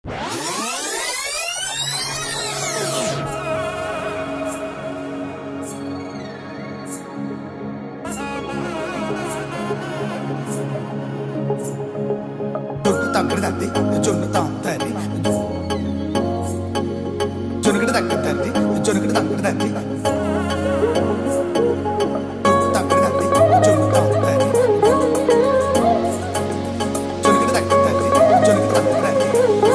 జొన్ను తక్కడి తద్ది జొన్ను తాంతది జొనుకడి తక్కడి తద్ది జొనుకడి తక్కడి తద్ది జొన్ను తక్కడి తద్ది జొన్ను తాంతది జొనుకడి తక్కడి తద్ది జొనుకడి తక్కడి తద్ది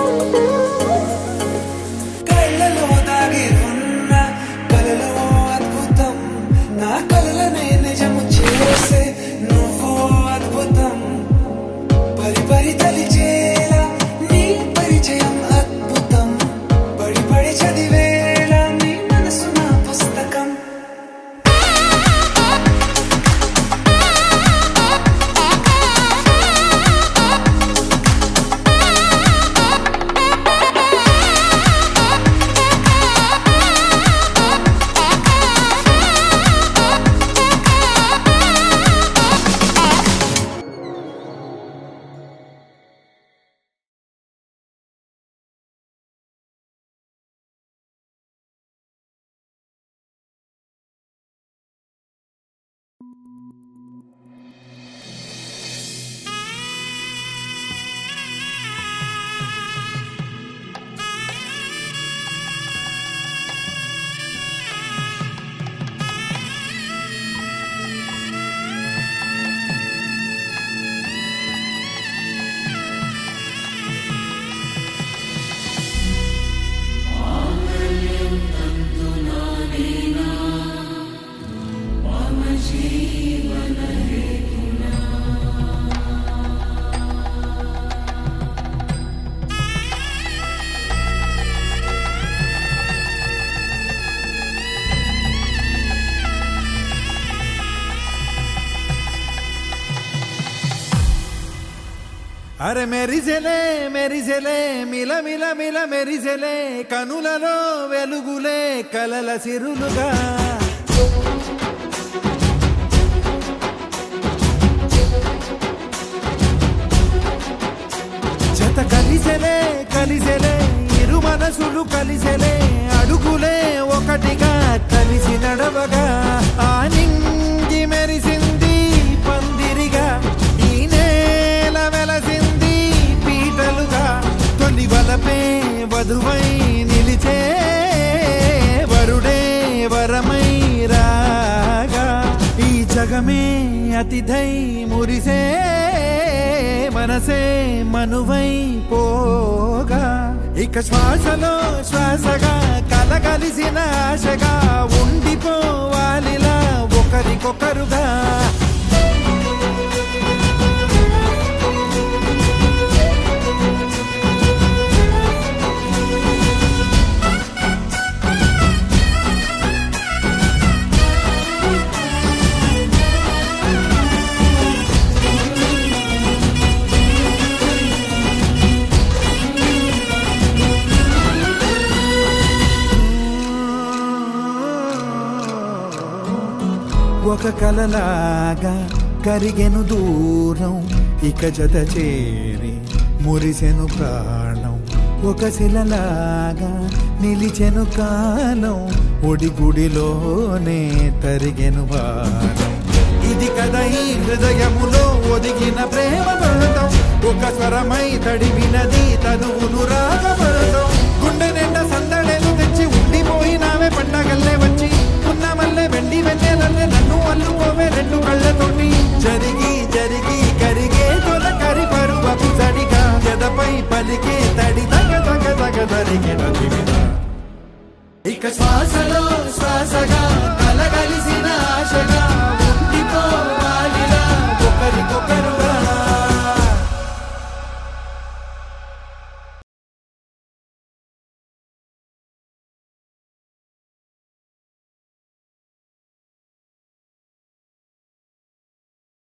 కళ్ళలో దాగి ఉన్న కలలో అద్భుతం నా కలలనే నిజము చేసే నువ్వు అద్భుతం పరి పరి తలిచేలా నీ పరిచయం అద్భుతం పడి పడి చదివేలా నీ మనసు నా పుస్తకం అరే మెరిసెలే మెరిసెలే మిల మిల మిల మెరిసెలే కనులలో వెలుగులే కలల సిరులుగా జత కలిసెలే కలిసెలే ఇరు మనసులు కలిసెలే అడుగులే ఒకటిగా కలిసి నడవగా ఆ నింగి మెరిసింది పందిరిగా ఈ నేల వెలసింది పీటలుగా తొలి వలపే వధువై నిలిచే వరుడే వరమై రాగా ఈ జగమే అతిథై మురిసే మనసే మనువై పోగా ఇక శ్వాసలో శ్వాసగా కలగలిసిన ఆశగా ఉండిపోవాలిలా ఒకరికొకరుగా ఒక కలలాగా కరిగెను దూరం ఇక జత చేరి మురిసెను ప్రాణం ఒక శిలలాగా నిలిచెను కాలం ఒడిగుడిలోనే తరిగెను వారం ఇది కదా ఈ హృదయములో ఒదిగిన ప్రేమ పర్వతం ఒక స్వరమై తడివినది తనువును రాగపడతాం గుండె నిండా సందడేలు తెచ్చి ఉండిపోయినావే పండగల్లే వచ్చి ఉన్న మల్లె వెండి వెన్నెలల్లే నన్ను అల్లుకోవే రెండు కళ్ళతోటి జరిగి జరిగి కరిగే తొల కరి పరువపు సడిగా ఎదపై పలికే తడి తగ తగ తగ తరిగిన దివిన ఇక శ్వాసలో